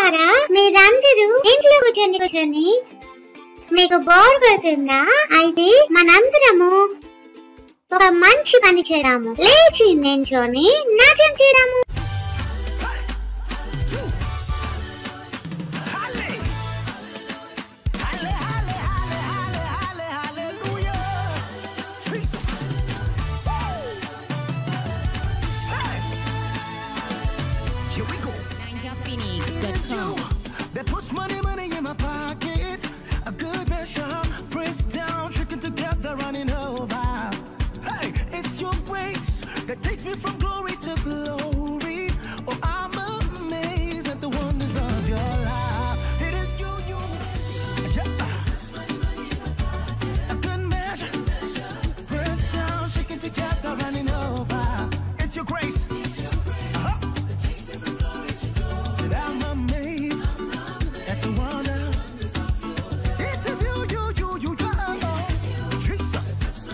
పిల్లలారా మీరందరూ ఇంట్లో కూర్చొని కూర్చొని మీకు బోర్ కొడుతుందా అయితే మనందరము ఒక మంచి పని చేద్దాము లేచి నించొని నాట్యం చేద్దాము Here we go. NinjaPhoenix.com. That puts money, money in my pocket. A good measure, pressed down, shaken together, running over. Hey, it's your grace that takes me from glory to glory. Oh, I'm amazed at the wonders of your love. It is you, you. Yeah. A good measure, pressed down, shaken together, running over. It's your grace. Uh-huh. Said I'm amazed at the wonder. It is you, you, you, you, you, oh, Jesus.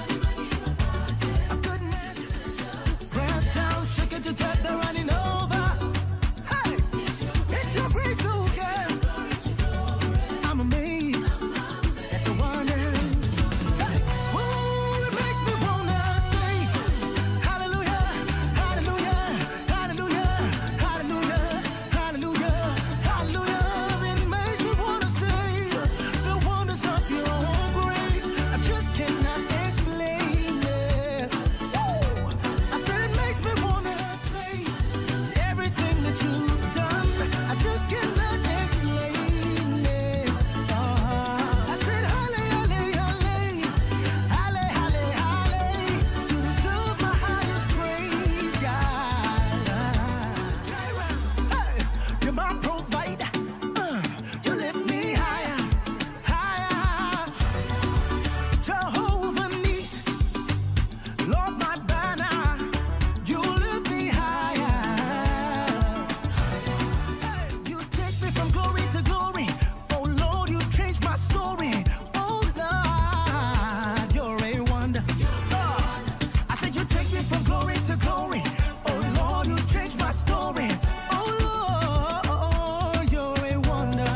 A good measure, pressed down, shaken together, running over. Hey, it's your grace, oh God. I'm amazed at the wonder. Hey, oh, it makes me wanna say, Hallelujah, Hallelujah, Hallelujah, Hallelujah, Hallelujah, Hallelujah. It makes me wanna say the wonders of your grace. I just cannot explain it. Woo! I said it makes me wanna say everything that you've done. I just cannot explain it. Uh, I said, Halle, halle, halle, halle, halle, halle. You deserve my highest praise, God. Hey, you're my provider. Uh, you lift me higher, higher. Jehovah Nissi, Lord, my banner. You lift me higher. Hey, You take me from glory to glory. Oh Lord, you changed my story. Oh Lord, you're a wonder. Lord, I said you take me from glory to glory. Oh Lord, you changed my story. Oh Lord, you're a wonder.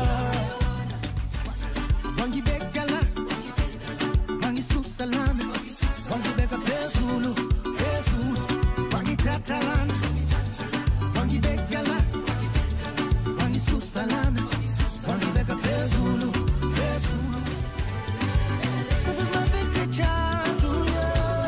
Wangi bekala, wangi susalana, wangi beka pesulu, pesulu, wangi tatalana, wangi bekala. Wangi susalana, wangi beka pesulu, pesulu. This is my victory chant to you.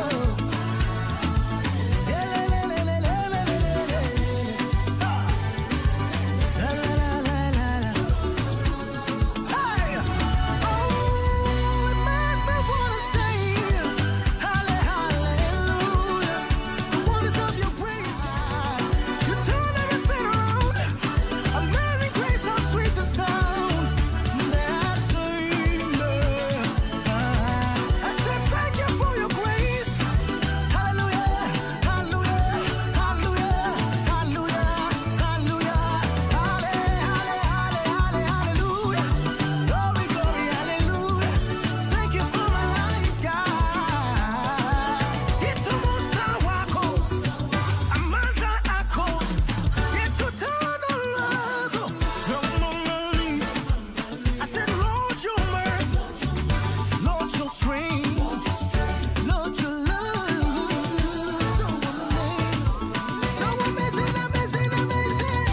Yeah, la, la, la, la, la, la, la, la, la. Ah. La, la, la, la, la, la. Hey! Oh, it makes me wanna say, halle, hallelujah. The wonders of your grace, God. You turn everything around. Amazing grace, how sweet the sound that saved me. I said thank you for your grace. Hallelujah, hallelujah, hallelujah, hallelujah, hallelujah, halle, halle, halle, halle, hallelujah. Glory, glory, hallelujah. Thank you for my life, God. Itumusa wako, amanza ako. I said, Lord, your mercy, Lord, your strength, Lord, your love, so amazing, so amazing, amazing, amazing.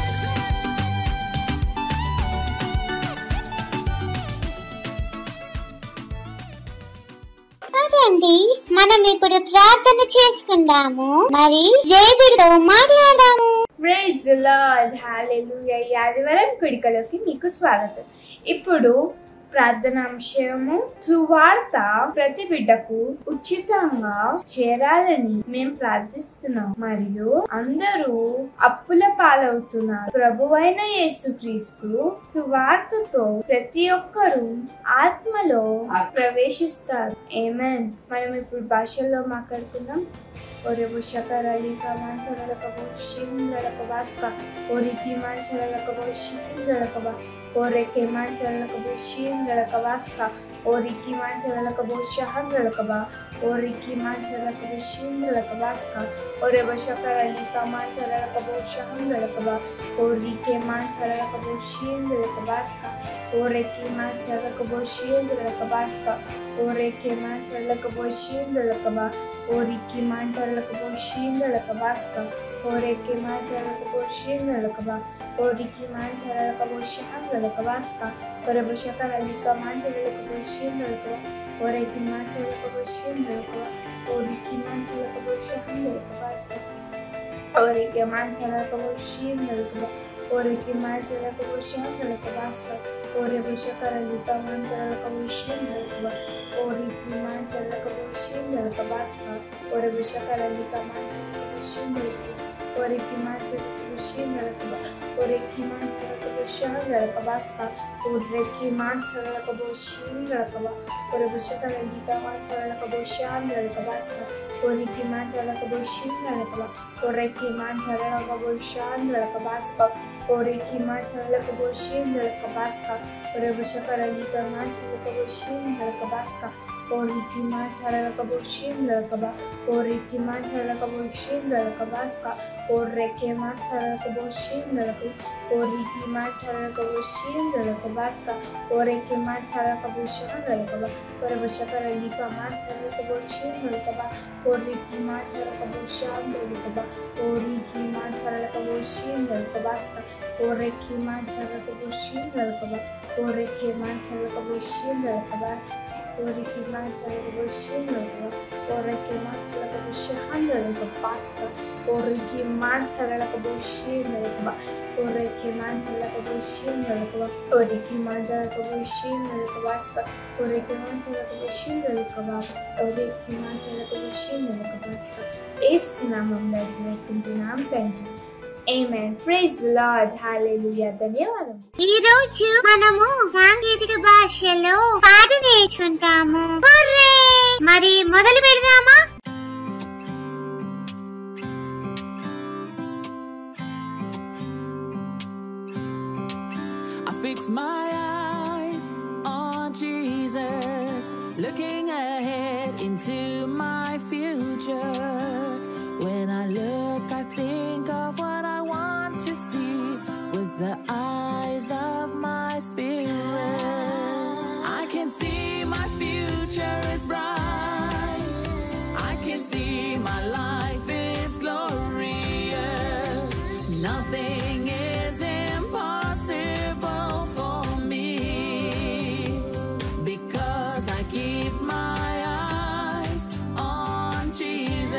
అదండి మనం ఇప్పుడు ప్రార్థన చేసుకుందాము మరి దేవుడితో మాట్లాడాము praise the Lord హల్లెలూయా ఈ ఆదివారం కుడికలోకి మీకు స్వాగతం ఇప్పుడు ప్రార్థనాంశము సువార్త ప్రతి బిడ్డకు ఉచితంగా చేరాలని మేము ప్రార్థిస్తున్నాం మరియు అందరూ అప్పుల పాలవుతున్నారు ప్రభువైన యేసుక్రీస్తు సువార్తతో ప్రతి ఒక్కరూ ఆత్మలో ప్రవేశిస్తారు ఏమేన్ మనం ఇప్పుడు భాషల్లో మాట్లాడుకుందాం Ore bushaka ralika mantara lakabo shindra lakaba Ore kiman chala lakabo shindra lakaba Ore keman chala lakabo shindra Shingalakavaska, Oriki Mantalakabo Shahangalakaba, Oriki Mantalakabo Shingalakavaska, Orebashakaralika Mantalakabo Shahangalakaba, Oriki Mantalakabo Shingalakavaska, Oreki Mantalakabo Shingalakavaska, Oreki Mantalakabo Shingalakaba, Oriki Mantalakabo Shingalakavaska, Oreki Mantalakabo Shingalakaba, Oriki Mantalakabo Shahangalakavaska, Orebashakaralika Mantalakabo Shingalakaba, Oreki Mantalakabo Shingalakaba, Oriki Mantalakabo Shahangalakavaska, Oreki Mantalakabo Shingalakaba, Oreki Mantalakabo Shahangalakavaska, Orebashakaralika Mantalakabo Shingalakaba, Oriki Mantalakabo Shingalakavaska, Orebashakaralika Mantalakabo Shingalakaba, Oreki Mantalakabo Shingalakaba, Oreki Mantalakabo Shahangalakavaska, Oreki Mantalakabo Shingalakaba, Orebashakaralika Mantalakabo Shahangalakavaska, Oreki Mantalakabo Shingalakaba, Oreki Mantalakabo Shahangalakavaska, Oreki Mantalakabo Shingalakavaska, Orebashakaralika Mantalakabo Shingalakavaska, Oriki Mantalakabo Shingalakaba, Oriki Mantalakabo Shingalakabaska, Oreki Mantalakabo Shingalakaba, Oriki Mantalakabo Shingalakabaska, Oreki Mantalakabo Shingalakaba, Orebashakaralika Mantalakabo Shingalakaba, Oriki Mantalakabo Shingalakaba, Oriki Mantalakabo Shingalakabaska, Oreki Mantalakabo Shingalakaba, Oreki Mantalakabo Shingalakabaska, Oriki Mantalakabo Shingalakaba, Oriki Mantalakabo Shingalakabaska, Oriki Mantalakabo Shingalakaba, Oriki Mantalakabo Shingalakaba, Oriki Mantalakabo Shingalakabaska, Oriki Mantalakabo Shingalakaba, Oriki Mantalakabo Shingalakabaska, యేసు నామంలో అడిగి పెట్టుకుంటున్నాం తండ్రి Amen. Praise the Lord. Hallelujah. ధన్యవాదం ఈ రోజు మనము సాంకేతిక భాషలో పాట నేర్చుకుంటాము హుర్రే! మరి మొదలు పెడదామా I fix my eyes on Jesus, looking ahead into my future. When I look, I think of what I want to see with the eyes of my spirit. I can see my future is bright. I can see my life is glorious. Nothing is impossible for me because I keep my eyes on Jesus.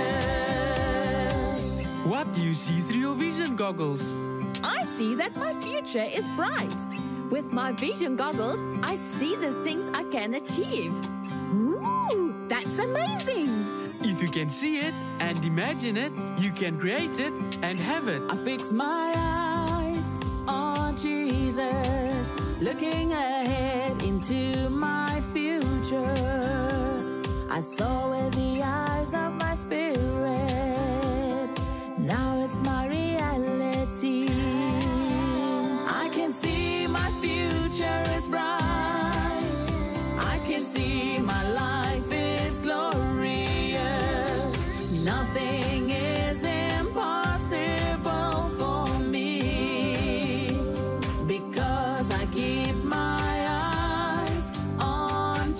What do you see through your vision goggles? I see that my future is bright. With my vision goggles, I see the things I can achieve. Ooh, that's amazing! If you can see it and imagine it, you can create it and have it. I fix my eyes on Jesus, looking ahead into my future. I saw with the eyes of my spirit. Now it's my reality. I can see my future is bright. I can see my life is glorious. Nothing is impossible for me because I keep my eyes on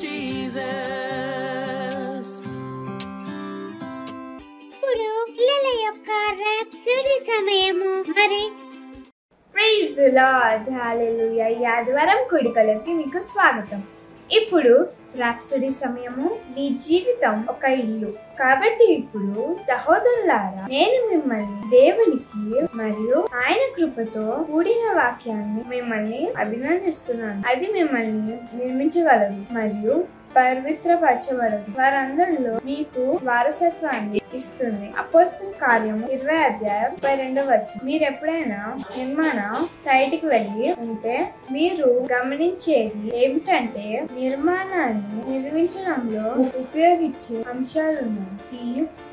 Jesus. ఇప్పుడు పిల్లల యొక్క ర్యాప్సరీ సమయము మరి praise the lord హల్లెలూయా ఈ ఆదివారం కూడికలోకి మీకు స్వాగతం ఇప్పుడు రాప్సడి సమయము నీ జీవితం ఒక ఇల్లు కాబట్టి ఇప్పుడు సహోదరులారా నేను మిమ్మల్ని దేవునికి మరియు ఆయన కృపతో కూడిన వాక్యాన్ని మిమ్మల్ని అభినందిస్తున్నాను అది మిమ్మల్ని నిర్మించగలదు మరియు పవిత్రపరచబడదు వారందరిలో మీకు వారసత్వాన్ని ఇస్తుంది అపోస్తల కార్యము ఇరవై అధ్యాయం ముప్పై రెండవ వచ్చు మీరు ఎప్పుడైనా నిర్మాణ సైట్ కి వెళ్ళి ఉంటే మీరు గమనించేది ఏమిటంటే నిర్మాణాన్ని నిర్మించడంలో ఉపయోగించే అంశాలు ఉన్నాయి ఈ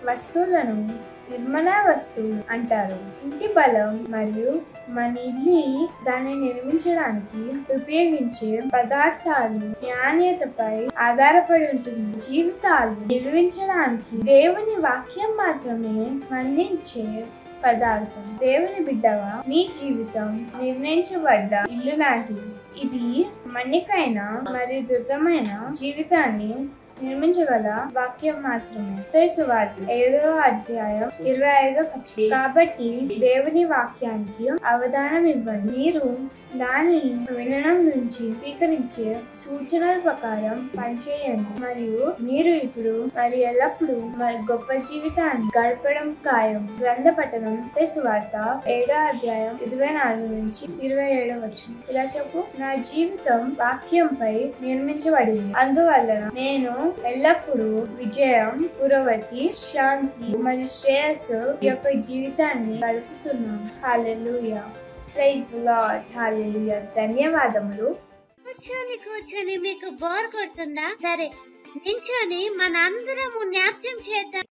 వస్తువులను నిర్మాణ వస్తువులు అంటారు ఇంటి బలం మరియు మన ఇల్లు దాన్ని నిర్మించడానికి ఉపయోగించే పదార్థాలు నాణ్యతపై ఆధారపడి ఉంటుంది జీవితాలు నిర్మించడానికి దేవుని వాక్యం మాత్రమే మన్నించే పదార్థం దేవుని బిడ్డగా నీ జీవితం నిర్ణయించబడ్డ ఇల్లు లాంటిది ఇది మన్నికైన మరియు దుర్గమైన జీవితాన్ని నిర్మించగల వాక్యం మాత్రమే సువార్త ఐదో అధ్యాయం ఇరవై ఐదో పచ్చి కాబట్టి దేవుని వాక్యానికి అవధానం ఇవ్వండి మీరు దానిని వినడం నుంచి స్వీకరించే సూచనల ప్రకారం పనిచేయండి మరియు మీరు ఇప్పుడు మరి ఎల్లప్పుడూ మరి గొప్ప జీవితాన్ని గడపడం ఖాయం గ్రంథ పట్టణం సువార్త ఏడో అధ్యాయం ఇరవై నాలుగు నుంచి ఇరవై ఏడో వచ్చింది ఇలా చెప్పు నా జీవితం వాక్యంపై నిర్మించబడింది అందువల్ల నేను ఎల్లప్పుడూ విజయం పురోగతి శాంతి మరియు శ్రేయస్సు యొక్క జీవితాన్ని గడుపుతున్నాను హాలెలూయా ప్రైజ్ లార్డ్ హాలెలూయా ధన్యవాదములు కూర్చొని కూర్చొని మీకు బోర్ కొడుతుందా సరే నించొని మనందరము నాట్యం చేద్దాం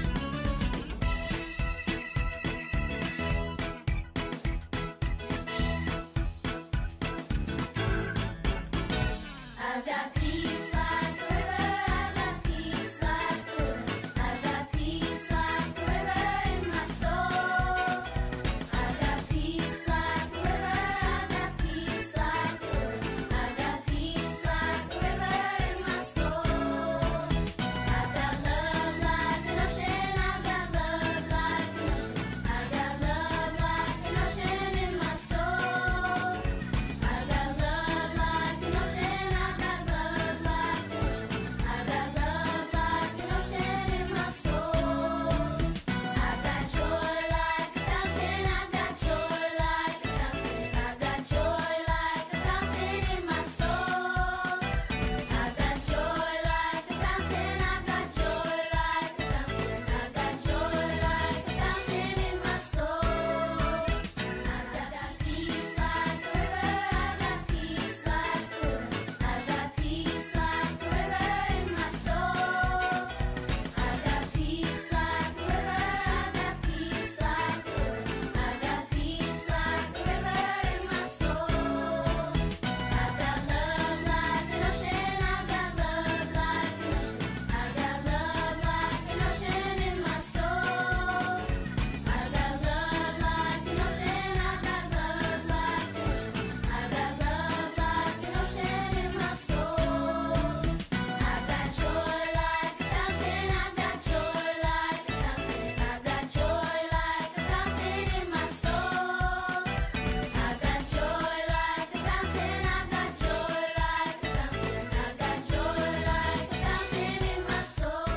I've got peace like a river. I've got peace like a river. I've got peace like a river in my soul. I've got peace like a river. I've got peace like a river. I've got peace like a river in my soul. I've got love like an ocean. I've got love like an ocean. I've got love like an ocean in my soul. I got love like an ocean. I got love like an ocean. I got love like an ocean in my soul. I got joy like a fountain. I got joy like a fountain. I got joy like a fountain in my soul. I got joy like a fountain. I got joy like a fountain. I got joy like a fountain in my soul. I got peace like a river. I got peace like a river. I got peace like a river in my soul. I got peace like a river. I got peace like a river. I got peace like a river in my soul. I got love like an ocean. I got love like an ocean. I got love like an ocean in my soul. I got love like an ocean. I got love like an ocean. I got love like an ocean in my soul. I got joy like a fountain. I got joy like a fountain. I got joy like a fountain in my soul. I got joy like a fountain. I got joy like a fountain. I got joy like a fountain in my soul.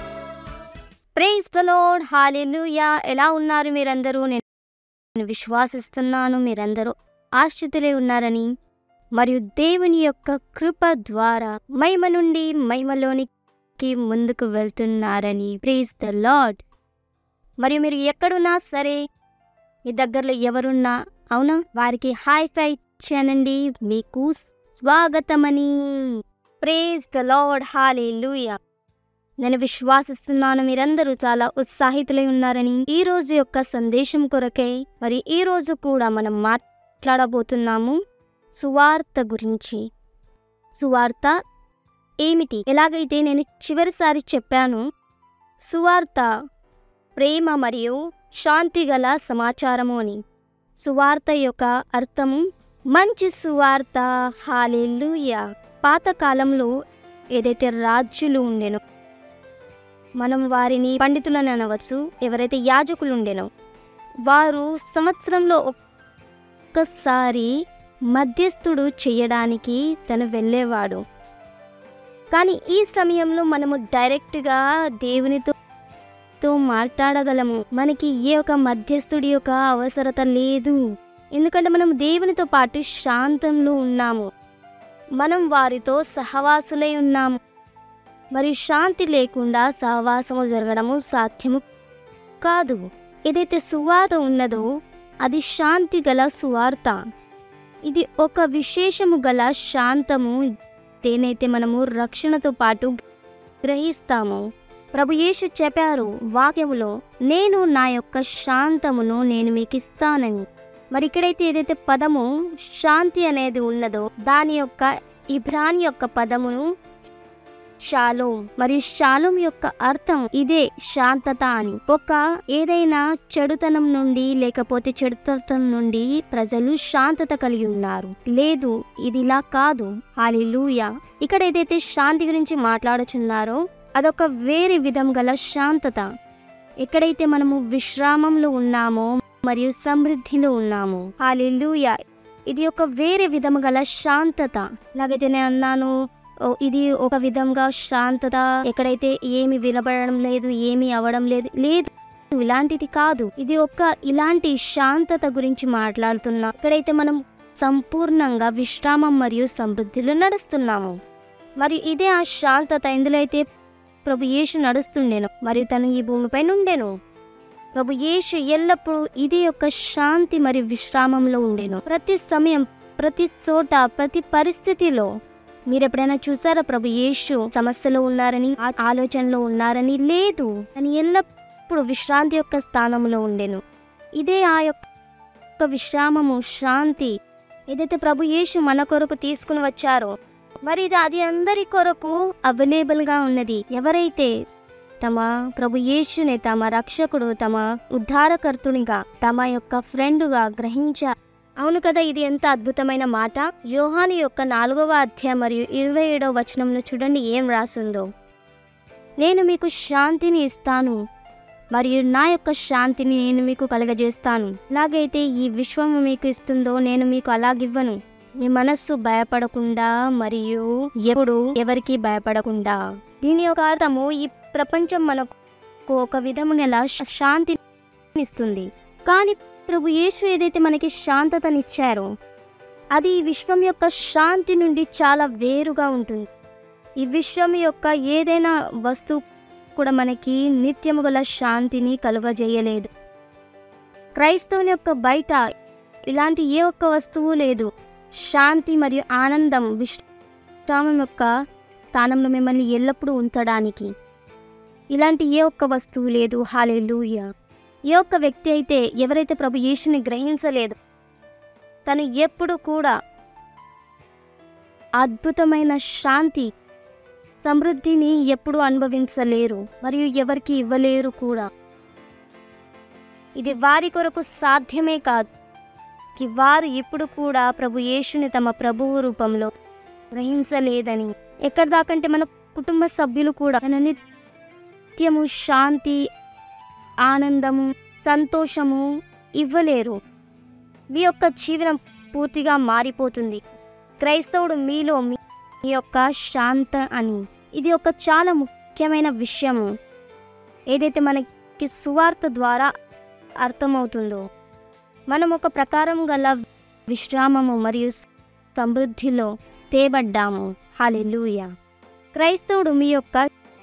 Praise the Lord hallelujah ఎలా ఉన్నారు మీరందరూ నేను విశ్వాసిస్తున్నాను మీరందరూ ఆశ్చితులే ఉన్నారని మరియు దేవుని యొక్క కృప ద్వారా మహిమ నుండి మహిమలోనికి ముందుకు వెళ్తున్నారని ప్రేజ్ ద లాడ్ మరియు మీరు ఎక్కడున్నా సరే మీ దగ్గరలో ఎవరున్నా అవునా వారికి హాయ్ ఫై చేయనండి మీకు స్వాగతమని ప్రేజ్ ద లాడ్ హాలెలూయా నేను విశ్వాసిస్తున్నాను మీరందరూ చాలా ఉత్సాహితులై ఉన్నారని ఈ రోజు యొక్క సందేశం కొరకై మరి ఈ రోజు కూడా మనం మాట్లాడబోతున్నాము సువార్త గురించి సువార్త ఏమిటి ఎలాగైతే నేను చివరిసారి చెప్పాను సువార్త ప్రేమ మరియు శాంతి గల సమాచారము అని సువార్త యొక్క అర్థము మంచి సువార్త హాలెలూయా పాతకాలంలో ఏదైతే రాజులు ఉండెనో మనం వారిని పండితులని అనవచ్చు ఎవరైతే యాజకులు ఉండేనో వారు సంవత్సరంలో ఒక్కసారి మధ్యస్థుడు చేయడానికి తను వెళ్ళేవాడు కానీ ఈ సమయంలో మనము డైరెక్ట్గా దేవునితో తో మాట్లాడగలము మనకి ఏ ఒక మధ్యస్థుడి యొక్క అవసరత లేదు ఎందుకంటే మనం దేవునితో పాటు శాంతంలో ఉన్నాము మనం వారితో సహవాసులై ఉన్నాము మరియు శాంతి లేకుండా సహవాసము జరగడము సాధ్యము కాదు ఏదైతే సువార్త ఉన్నదో అది శాంతి గల సువార్త ఇది ఒక విశేషము గల శాంతము దేనైతే మనము రక్షణతో పాటు గ్రహిస్తాము ప్రభు యేసు చెప్పారు వాక్యములో నేను నా యొక్క శాంతమును నేను మీకు ఇస్తానని మరి ఇక్కడైతే ఏదైతే పదము శాంతి అనేది ఉన్నదో దాని యొక్క ఇబ్రాని యొక్క పదమును షాలోం మరియు షాలోం యొక్క అర్థం ఇదే శాంతత అని ఒక ఏదైనా చెడుతనం నుండి లేకపోతే చెడుతనం నుండి ప్రజలు శాంతత కలిగి ఉన్నారు లేదు ఇది ఇలా కాదు హాలిలూయ ఇక్కడ ఏదైతే శాంతి గురించి మాట్లాడుచున్నారో అదొక వేరే విధం గల శాంతత ఎక్కడైతే మనము విశ్రామంలో ఉన్నామో మరియు సమృద్ధిలో ఉన్నాము హాలిలూయ ఇది ఒక వేరే విధము గల శాంతత లాగైతే నేను అన్నాను ఓ, ఇది ఒక విధంగా శాంతత ఎక్కడైతే ఏమి వినబడడం లేదు ఏమి అవడం లేదు లేదు ఇలాంటిది కాదు ఇది ఒక ఇలాంటి శాంతత గురించి మాట్లాడుతున్నా ఇక్కడైతే మనం సంపూర్ణంగా విశ్రామం మరియు సమృద్ధిలో నడుస్తున్నాము మరి ఇదే ఆ శాంతత ఇందులో అయితే ప్రభు యేసు నడుస్తుండెను మరియు తను ఈ భూమిపై నుండెను ప్రభు యేసు ఎల్లప్పుడూ ఇది యొక్క శాంతి మరియు విశ్రామంలో ఉండేను ప్రతి సమయం ప్రతి చోట ప్రతి పరిస్థితిలో మీరు ఎప్పుడైనా చూసారా ప్రభు యేసు సమస్యలో ఉన్నారని ఆ- ఆలోచనలో ఉన్నారని లేదు అని ఎల్లప్పుడూ విశ్రాంతి యొక్క స్థానంలో ఉండెను ఇదే ఆ యొక్క విశ్రామము శాంతి ఏదైతే ప్రభు యేసు మన కొరకు తీసుకుని వచ్చారో మరి ఇది అది అందరి కొరకు అవైలబుల్గా ఉన్నది ఎవరైతే తమ ప్రభు యేసుని తమ రక్షకుడు తమ ఉద్ధారకర్తునిగా తమ యొక్క ఫ్రెండుగా గ్రహించా అవును కదా ఇది ఎంత అద్భుతమైన మాట యోహాను యొక్క నాలుగవ అధ్యాయం మరియు ఇరవై ఏడవ వచనంలో చూడండి ఏం రాసుందో నేను మీకు శాంతిని ఇస్తాను మరియు నా యొక్క శాంతిని నేను మీకు కలగజేస్తాను ఎలాగైతే ఈ విశ్వము మీకు ఇస్తుందో నేను మీకు అలాగివ్వను మీ మనస్సు భయపడకుండా మరియు ఎప్పుడు ఎవరికి భయపడకుండా దీని యొక్క అర్థము ఈ ప్రపంచం మనకు ఒక విధముగా శాంతిని ఇస్తుంది కానీ ప్రభు యేసు ఏదైతే మనకి శాంతతనిచ్చారో అది ఈ విశ్వం యొక్క శాంతి నుండి చాలా వేరుగా ఉంటుంది ఈ విశ్వం యొక్క ఏదైనా వస్తువు కూడా మనకి నిత్యము గల శాంతిని కలుగజేయలేదు క్రైస్తవుని యొక్క బయట ఇలాంటి ఏ ఒక్క వస్తువు లేదు శాంతి మరియు ఆనందం విశ్రామం యొక్క స్థానంలో మిమ్మల్ని ఎల్లప్పుడూ ఉంచడానికి ఇలాంటి ఏ ఒక్క వస్తువు లేదు హాలేలూయ ఏ ఒక్క వ్యక్తి అయితే ఎవరైతే ప్రభు యేసుని గ్రహించలేదు తను ఎప్పుడు కూడా అద్భుతమైన శాంతి సమృద్ధిని ఎప్పుడు అనుభవించలేరు మరియు ఎవరికి ఇవ్వలేరు కూడా ఇది వారి కొరకు సాధ్యమే కాదు కి వారు ఇప్పుడు కూడా ప్రభు యేసుని తమ ప్రభువు రూపంలో గ్రహించలేదని ఎక్కడ దాకంటే మన కుటుంబ సభ్యులు కూడా తన నిత్యము శాంతి ఆనందము సంతోషము ఇవ్వలేరు మీ యొక్క జీవనం పూర్తిగా మారిపోతుంది క్రైస్తవుడు మీలో మీ మీ యొక్క శాంత అని ఇది ఒక చాలా ముఖ్యమైన విషయము ఏదైతే మనకి సువార్త ద్వారా అర్థమవుతుందో మనం ఒక ప్రకారం గల విశ్రామము మరియు సమృద్ధిలో తేబడ్డాము హాలెలూయ క్రైస్తవుడు మీ యొక్క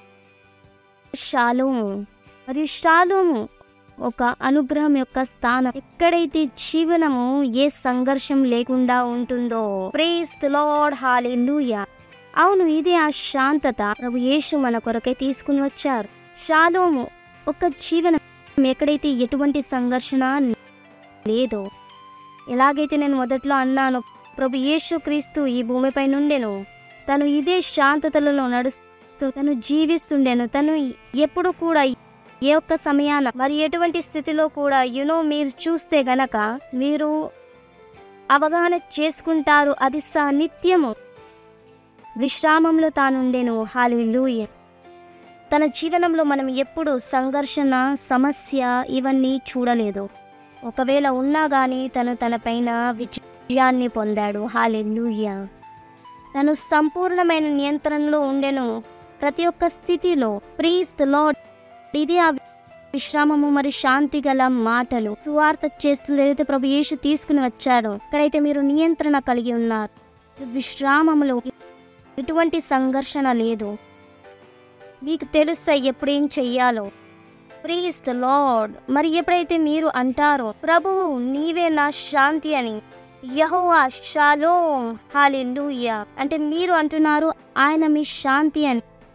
షాలోము మరియు షాలోము ఒక అనుగ్రహం యొక్క స్థానం ఎక్కడైతే జీవనము ఏ సంఘర్షం లేకుండా ఉంటుందో ప్రేస్ లార్డ్ హాలెలూయ అవును ఇదే ఆ శాంతత ప్రభు యేసు మన కొరకై తీసుకుని వచ్చారు షాలోము ఒక జీవనం ఎక్కడైతే ఎటువంటి సంఘర్షణ లేదో ఎలాగైతే నేను మొదట్లో అన్నాను ప్రభు యేసు క్రీస్తు ఈ భూమిపై నుండెను తను ఇదే శాంతతలలో నడుస్తూ తను జీవిస్తుండెను తను ఎప్పుడు కూడా ఏ ఒక్క సమయాన మరి ఎటువంటి స్థితిలో కూడా యునో మీరు చూస్తే గనక మీరు అవగాహన చేసుకుంటారు అది స నిత్యము విశ్రామంలో తానుండెను హాలిలూయ తన జీవనంలో మనం ఎప్పుడు సంఘర్షణ సమస్య ఇవన్నీ చూడలేదు ఒకవేళ ఉన్నా కానీ తను తన పైన విజయాన్ని పొందాడు హాలెలూయ తను సంపూర్ణమైన నియంత్రణలో ఉండెను ప్రతి ఒక్క స్థితిలో ప్రీస్ ద లార్డ్ ఇది ఆ విశ్రామము మరి శాంతి గల మాటలు సువార్త చేస్తుంది ఏదైతే ప్రభు యేసు తీసుకుని వచ్చాడో ఇక్కడైతే మీరు నియంత్రణ కలిగి ఉన్నారు విశ్రామములో ఎటువంటి సంఘర్షణ లేదు మీకు తెలుస్తాయి ఎప్పుడేం చెయ్యాలో ప్రీస్ ద లార్డ్ మరి ఎప్పుడైతే మీరు అంటారో ప్రభువు నీవే నా శాంతి అని యహోవా షాలోమ్ హాలెలూయా అంటే మీరు అంటున్నారు ఆయన మీ శాంతి అని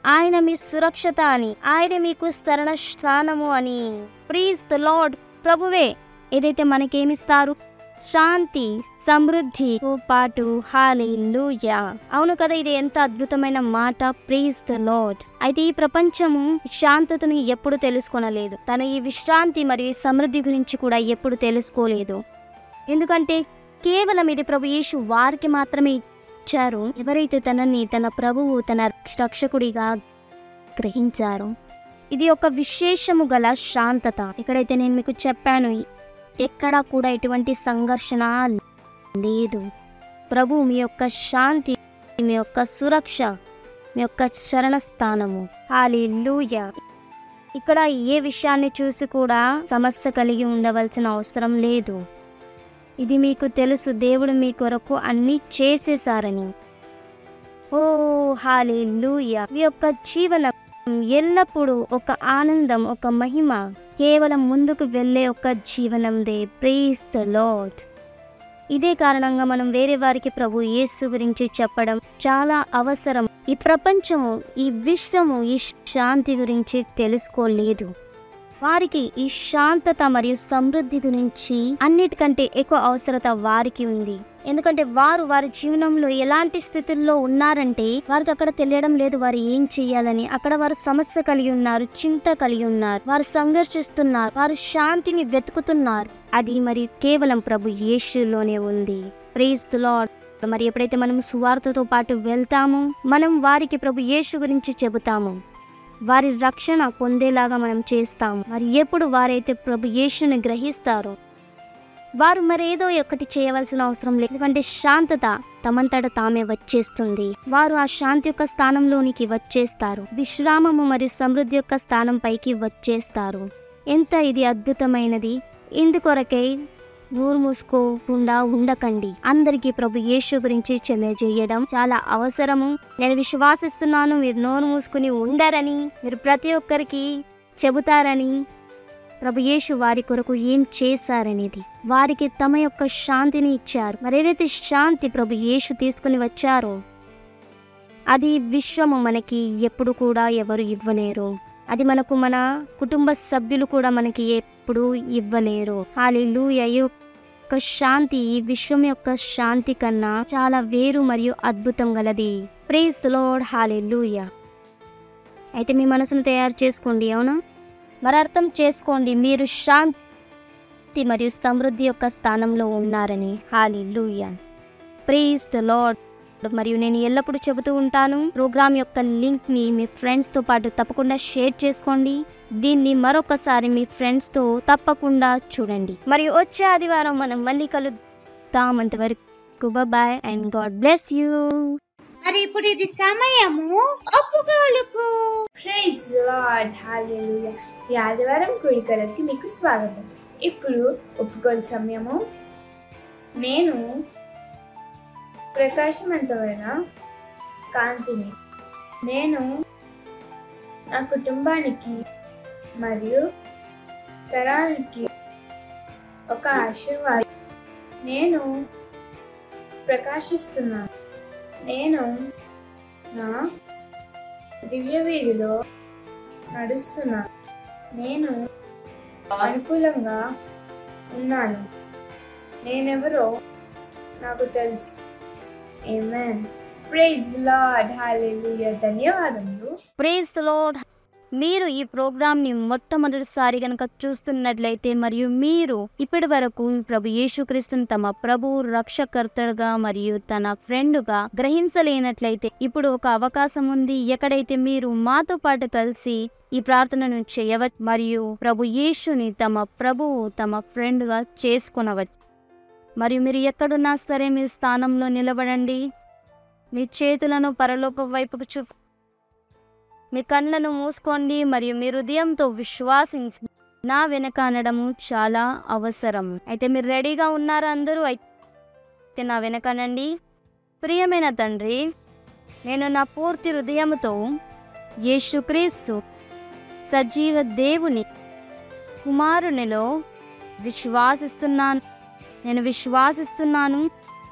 ఆయన మీ సురక్షత అని ఆయన మీకు శరణ స్థానము అని ప్లీజ్ ద లార్డ్ ప్రభువే ఏదైతే మనకేమిస్తారు శాంతి సమృద్ధితో పాటు హాలేలుయా అవును కదా ఇది ఎంత అద్భుతమైన మాట ప్లీజ్ ద లార్డ్ అయితే ఈ ప్రపంచము శాంతతను ఎప్పుడు తెలుసుకొనలేదు తను ఈ విశ్రాంతి మరియు ఈ సమృద్ధి గురించి కూడా ఎప్పుడు తెలుసుకోలేదు ఎందుకంటే కేవలం ఇది ప్రభు యేసు వారికి మాత్రమే ఇచ్చారు ఎవరైతే తనని తన ప్రభువు తన రక్షకుడిగా గ్రహించారు ఇది ఒక విశేషము గల శాంతత ఇక్కడైతే నేను మీకు చెప్పాను ఎక్కడా కూడా ఎటువంటి సంఘర్షణ లేదు ప్రభు మీ యొక్క శాంతి మీ యొక్క సురక్ష మీ యొక్క శరణ స్థానము హాలిలూయ ఇక్కడ ఏ విషయాన్ని చూసి కూడా సమస్య కలిగి ఉండవలసిన అవసరం లేదు ఇది మీకు తెలుసు దేవుడు మీ కొరకు అన్నీ చేసేసారని ఓ హాలిలూయ మీ యొక్క జీవనం ఎల్లప్పుడూ ఒక ఆనందం ఒక మహిమ కేవలం ముందుకు వెళ్ళే ఒక జీవనందే ప్రేస్ ద లార్డ్ ఇదే కారణంగా మనం వేరే వారికి ప్రభు యేసు గురించి చెప్పడం చాలా అవసరం ఈ ప్రపంచము ఈ విశ్వము ఈ శాంతి గురించి తెలుసుకోలేదు వారికి ఈ శాంతత మరియు సమృద్ధి గురించి అన్నిటికంటే ఎక్కువ అవసరత వారికి ఉంది ఎందుకంటే వారు వారి జీవనంలో ఎలాంటి స్థితుల్లో ఉన్నారంటే వారికి అక్కడ తెలియడం లేదు వారు ఏం చేయాలని అక్కడ వారు సమస్య కలిగి ఉన్నారు చింత కలిగి ఉన్నారు వారు సంఘర్షిస్తున్నారు వారు శాంతిని వెతుకుతున్నారు అది మరి కేవలం ప్రభు యేసులోనే ఉంది ప్రేజ్ ద లార్డ్ మరి ఎప్పుడైతే మనం సువార్తతో పాటు వెళ్తామో మనం వారికి ప్రభు యేసు గురించి చెబుతాము వారి రక్షణ పొందేలాగా మనం చేస్తాం మరి ఎప్పుడు వారైతే ప్రభు యేసుని గ్రహిస్తారో వారు మరేదో ఒకటి చేయవలసిన అవసరం లేదు ఎందుకంటే శాంతత తమంతట తామే వచ్చేస్తుంది వారు ఆ శాంతి యొక్క స్థానంలోనికి వచ్చేస్తారు విశ్రామము మరియు సమృద్ధి యొక్క స్థానం పైకి వచ్చేస్తారు ఎంత ఇది అద్భుతమైనది ఇందుకొరకై నోరు మూసుకోకుండా ఉండకండి అందరికీ ప్రభు యేసు గురించి తెలియజేయడం చాలా అవసరము నేను విశ్వాసిస్తున్నాను మీరు నోరు మూసుకుని ఉండరని మీరు ప్రతి ఒక్కరికి చెబుతారని ప్రభు యేసు వారి కొరకు ఏం చేశారనేది వారికి తమ యొక్క శాంతిని ఇచ్చారు మరి ఏదైతే శాంతి ప్రభు యేసు తీసుకుని వచ్చారో అది విశ్వము మనకి ఎప్పుడు కూడా ఎవరు ఇవ్వలేరు అది మనకు మన కుటుంబ సభ్యులు కూడా మనకి ఎప్పుడు ఇవ్వలేరు హాలిలు యొక్క శాంతి ఈ విశ్వం యొక్క శాంతి కన్నా చాలా వేరు మరియు అద్భుతం గలది ప్రేజ్ ద లార్డ్ హాలిలూయ అయితే మీ మనసును తయారు చేసుకోండి అవునా మరి అర్థం చేసుకోండి మీరు శాంతి మరియు సమృద్ధి యొక్క స్థానంలో ఉన్నారని హాలిలూయ ప్రేజ్ ద లార్డ్ మరియు నేను ఎల్లప్పుడూ చెబుతూ ఉంటాను ప్రోగ్రామ్ యొక్క లింక్ ని మీ ఫ్రెండ్స్ తో పాటు తప్పకుండా షేర్ చేసుకోండి దీన్ని మరొకసారి మీ ఫ్రెండ్స్ తో తప్పకుండా చూడండి మరియు వచ్చే ఆదివారం మనం మళ్ళీ కలుద్దాం అంతవరకు bye and God bless you మరి ఇప్పుడు ఇది సమయము ఒప్పుకోలుకు ప్రైజ్ లార్డ్ హల్లెలూయా ఈ ఆదివారం కోడికలకి మీకు స్వాగతం ఇప్పుడు ఒప్పుకోలు సమయము నేను ప్రకాశవంతమైన కాంతిని నేను నా కుటుంబానికి మరియు తరానికి ఒక ఆశీర్వాదం నేను ప్రకాశిస్తున్నాను నేను నా దివ్య వీధిలో నడుస్తున్నాను నేను అనుకూలంగా ఉన్నాను నేనెవరో నాకు తెలుసు Amen. Praise the Lord. Hallelujah. ధన్యవాదములు ప్రేజ్ ద లార్డ్ మీరు ఈ ప్రోగ్రామ్ని మొట్టమొదటిసారి కనుక చూస్తున్నట్లయితే మరియు మీరు ఇప్పటి వరకు ప్రభు యేసుక్రీస్తుని తమ ప్రభు రక్షకర్తగా మరియు తన ఫ్రెండ్గా గ్రహించలేనట్లయితే ఇప్పుడు ఒక అవకాశం ఉంది ఎక్కడైతే మీరు మాతో పాటు కలిసి ఈ ప్రార్థనను చేయవచ్చు మరియు ప్రభు యేసుని తమ ప్రభువు తమ ఫ్రెండ్గా చేసుకునవచ్చు మరియు మీరు ఎక్కడున్నా సరే మీ స్థానంలో నిలబడండి మీ చేతులను పరలోక వైపుకు చూ మీ కళ్ళను మూసుకోండి మరియు మీ హృదయంతో విశ్వాసించి నా వెనక అనడము చాలా అవసరం అయితే మీరు రెడీగా ఉన్నారా అందరూ అయితే నా వెనకనండి ప్రియమైన తండ్రి నేను నా పూర్తి హృదయముతో యేసుక్రీస్తు సజీవ దేవుని కుమారునిలో విశ్వాసిస్తున్నాను నేను విశ్వాసిస్తున్నాను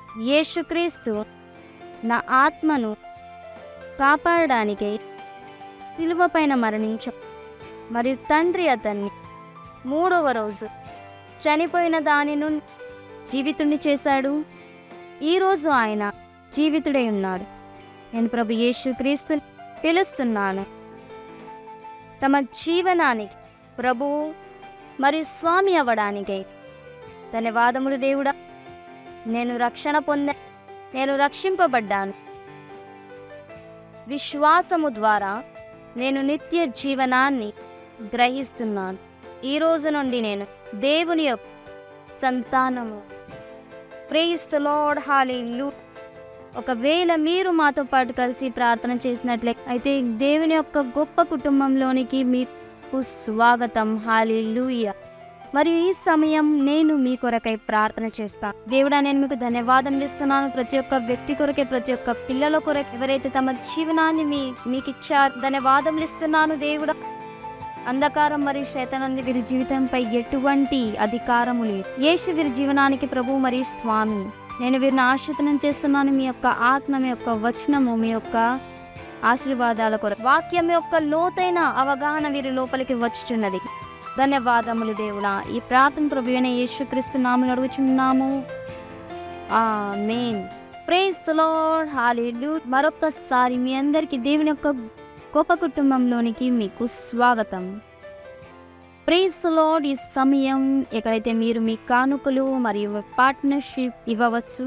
యేసుక్రీస్తు నా ఆత్మను కాపాడడానికి శిలువ పైన మరణించ మరియు తండ్రి అతన్ని మూడవ రోజు చనిపోయిన దాని నుండి జీవితుణ్ణి చేశాడు ఈరోజు ఆయన జీవితుడై ఉన్నాడు నేను ప్రభు యేసు క్రీస్తు పిలుస్తున్నాను తమ జీవనానికి ప్రభువు మరియు స్వామి అవ్వడానికై ధన్యవాదములు దేవుడా నేను రక్షణ పొందా నేను రక్షింపబడ్డాను విశ్వాసము ద్వారా నేను నిత్య జీవనాన్ని గ్రహిస్తున్నాను ఈ రోజు నుండి నేను దేవుని యొక్క సంతానము ప్రేయిస్తు లార్డ్ హాలీలు ఒకవేళ మీరు మాతో పాటు కలిసి ప్రార్థన చేసినట్లే అయితే దేవుని యొక్క గొప్ప కుటుంబంలోనికి మీకు స్వాగతం హాలీలుయ మరియు ఈ సమయం నేను మీ కొరకై ప్రార్థన చేస్తాను దేవుడా నేను మీకు ధన్యవాదం ఇస్తున్నాను ప్రతి ఒక్క వ్యక్తి కొరకే ప్రతి ఒక్క పిల్లల కొరకు ఎవరైతే తమ జీవనాన్ని మీ మీకు ఇచ్చారు ధన్యవాదములు ఇస్తున్నాను దేవుడా అంధకారం మరియు శైతనంది వీరి జీవితంపై ఎటువంటి అధికారము లేదు యేసు వీరి జీవనానికి ప్రభు మరియు స్వామి నేను వీరిని ఆశ్రితనం చేస్తున్నాను మీ యొక్క ఆత్మ మీ యొక్క వచనము మీ యొక్క ఆశీర్వాదాల కొరకు వాక్యం యొక్క లోతైన అవగాహన వీరి లోపలికి వచ్చుచున్నది ధన్యవాదములు దేవుడా ఈ ప్రార్థన ప్రభు అయిన యేసుక్రీస్తు నామలు అడుగుచున్నాము ఆ మెయిన్ ప్రేస్ లార్డ్ హాలీలు మరొక్కసారి మీ అందరికీ దేవుని యొక్క గొప్ప కుటుంబంలోనికి మీకు స్వాగతం ప్రేస్ లార్డ్ ఈ సమయం ఎక్కడైతే మీరు మీ కానుకలు మరియు పార్ట్నర్షిప్ ఇవ్వవచ్చు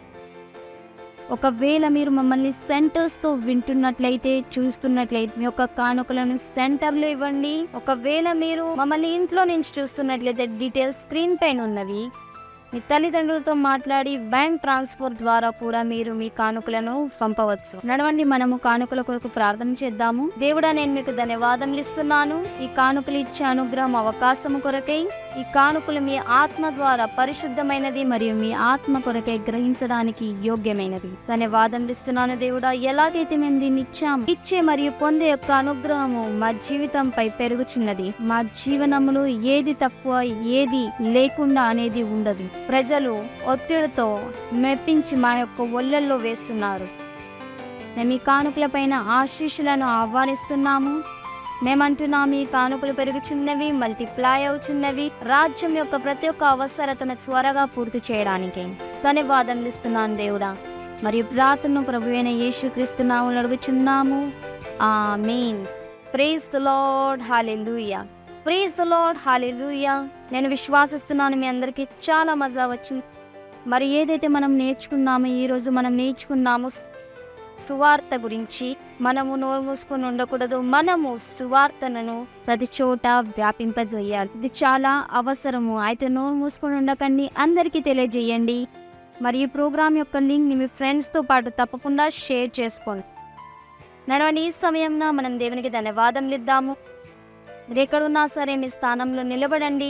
ఒకవేళ మీరు మమ్మల్ని సెంటర్స్తో వింటున్నట్లయితే చూస్తున్నట్లయితే మీ యొక్క కానుకలను సెంటర్లో ఇవ్వండి ఒకవేళ మీరు మమ్మల్ని ఇంట్లో నుంచి చూస్తున్నట్లయితే డీటెయిల్స్ స్క్రీన్ పైన ఉన్నవి మీ తల్లిదండ్రులతో మాట్లాడి బ్యాంక్ ట్రాన్స్ఫర్ ద్వారా కూడా మీరు మీ కానుకలను పంపవచ్చు నడవండి మనము కానుకల కొరకు ప్రార్థన చేద్దాము దేవుడా నేను మీకు ధన్యవాదములు ఇస్తున్నాను ఈ కానుకలు ఇచ్చే అనుగ్రహం అవకాశం కొరకై ఈ కానుకలు మీ ఆత్మ ద్వారా పరిశుద్ధమైనది మరియు మీ ఆత్మ కొరకై గ్రహించడానికి యోగ్యమైనది ధన్యవాదములు ఇస్తున్నాను దేవుడా ఎలాగైతే మేము దీన్ని ఇచ్చాము ఇచ్చే మరియు పొందే యొక్క అనుగ్రహము మా జీవితంపై పెరుగుచున్నది మా జీవనములో ఏది తక్కువ ఏది లేకుండా అనేది ఉండదు ప్రజలు ఒత్తిడితో మెప్పించి మా యొక్క ఒళ్ళల్లో వేస్తున్నారు మేము ఈ కానుకలపైన ఆశీస్సులను ఆహ్వానిస్తున్నాము మేమంటున్నాము ఈ కానుకలు పెరుగుచున్నవి మల్టిప్లై అవుచున్నవి రాజ్యం యొక్క ప్రతి ఒక్క అవసరతను త్వరగా పూర్తి చేయడానికి ధన్యవాదములు ఇస్తున్నాను దేవుడా మరియు ప్రార్థన ప్రభు అయిన యేసుక్రీస్తు నామములో అడుగుచున్నాము ఆ మెయిన్ praise the Lord hallelujah praise the Lord hallelujah నేను విశ్వాసిస్తున్నాను మీ అందరికీ చాలా మజా వచ్చింది మరి ఏదైతే మనం నేర్చుకున్నామో ఈరోజు మనం నేర్చుకున్నాము సువార్త గురించి మనము నోరు మూసుకొని ఉండకూడదు మనము సువార్తను ప్రతి చోట వ్యాపింపజేయాలి ఇది చాలా అవసరము అయితే నోరు మూసుకొని ఉండకండి అందరికీ తెలియజేయండి మరి ఈ ప్రోగ్రామ్ యొక్క లింక్ని మీ ఫ్రెండ్స్తో పాటు తప్పకుండా షేర్ చేసుకోండి నడవండి ఈ సమయంలో మనం దేవునికి ధన్యవాదములు ఇద్దాము మీరు ఎక్కడున్నా సరే మీ స్థానంలో నిలబడండి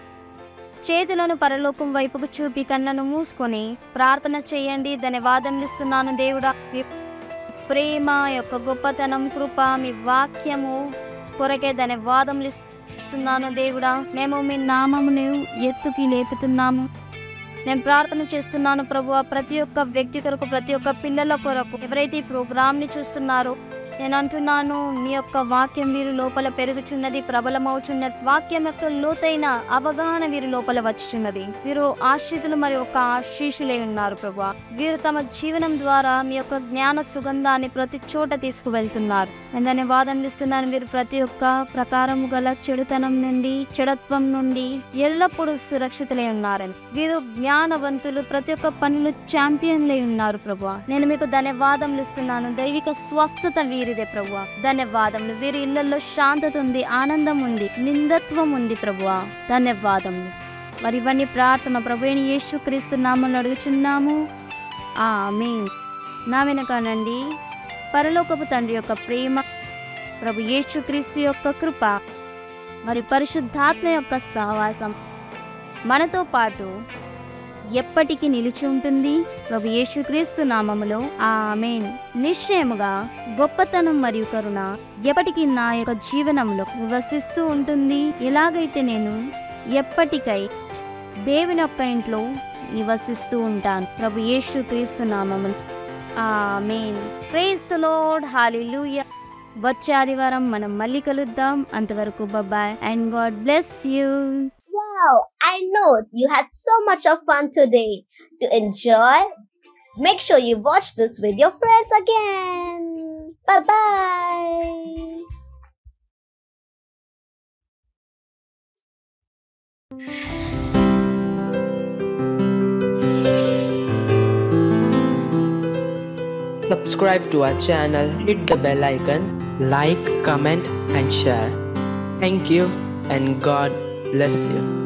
చేతులను పరలోకం వైపుకు చూపి కళ్ళను మూసుకొని ప్రార్థన చేయండి ధన్యవాదములు ఇస్తున్నాను దేవుడా మీ ప్రేమ యొక్క గొప్పతనం కృప మీ వాక్యము కొరకే ధన్యవాదములు ఇస్తున్నాను దేవుడా మేము మీ నామమును ఎత్తుకి లేపుతున్నాము నేను ప్రార్థన చేస్తున్నాను ప్రభు ప్రతి ఒక్క వ్యక్తి కొరకు ప్రతి ఒక్క పిల్లల కొరకు ఎవరైతే ఈ ప్రోగ్రామ్ని చూస్తున్నారో నేను అంటున్నాను మీ యొక్క వాక్యం వీరి లోపల పెరుగుచున్నది ప్రబలమవుచున్నది వాక్యం యొక్క లోతైన అవగాహన వీరి లోపల వచ్చుచున్నది వీరు ఆశ్రితులు మరి ఒక ఆశీషులై ఉన్నారు ప్రభు వీరు తమ జీవనం ద్వారా మీ యొక్క జ్ఞాన సుగంధాన్ని ప్రతి చోట తీసుకువెళ్తున్నారు నేను ధన్యవాదం ఇస్తున్నాను వీరు ప్రతి ఒక్క ప్రకారము గల చెడుతనం నుండి చెడత్వం నుండి ఎల్లప్పుడూ సురక్షితులై ఉన్నారని వీరు జ్ఞానవంతులు ప్రతి ఒక్క పనులు ఛాంపియన్లై ఉన్నారు ప్రభు నేను మీకు ధన్యవాదములు ఇస్తున్నాను దైవిక స్వస్థత వీరిదే ప్రభు ధన్యవాదములు వీరి ఇళ్లలో శాంతత ఉంది ఆనందం ఉంది నిందత్వం ఉంది ప్రభు ధన్యవాదములు మరి ఇవన్నీ ప్రార్థన ప్రభు అయిన యేసు క్రీస్తు నామని అడుగుచున్నాము ఆమేన్ నా వెనకానండి పరలోకపు తండ్రి యొక్క ప్రేమ ప్రభు యేసుక్రీస్తు యొక్క కృప మరి పరిశుద్ధాత్మ యొక్క సహవాసం మనతో పాటు ఎప్పటికీ నిలిచి ఉంటుంది ప్రభు యేసుక్రీస్తు నామములో ఆమేన్ నిశ్చయముగా గొప్పతనం మరియు కరుణ ఎప్పటికీ నా యొక్క జీవనంలో నివసిస్తూ ఉంటుంది ఎలాగైతే నేను ఎప్పటికై దేవుని యొక్క ఇంట్లో నివసిస్తూ ఉంటాను ప్రభు యేసుక్రీస్తు నామములు ఆమేన్ ప్రేస్ ద లార్డ్ హల్లెలూయా వచ్చే ఆదివారం మనం మళ్ళీ కలుద్దాం అంతవరకు bye and God bless you Wow, I know you had so much of fun today. To enjoy, make sure you watch this with your friends again. Bye bye. Subscribe to our channel, hit the bell icon, like, comment, and share. Thank you, and God bless you.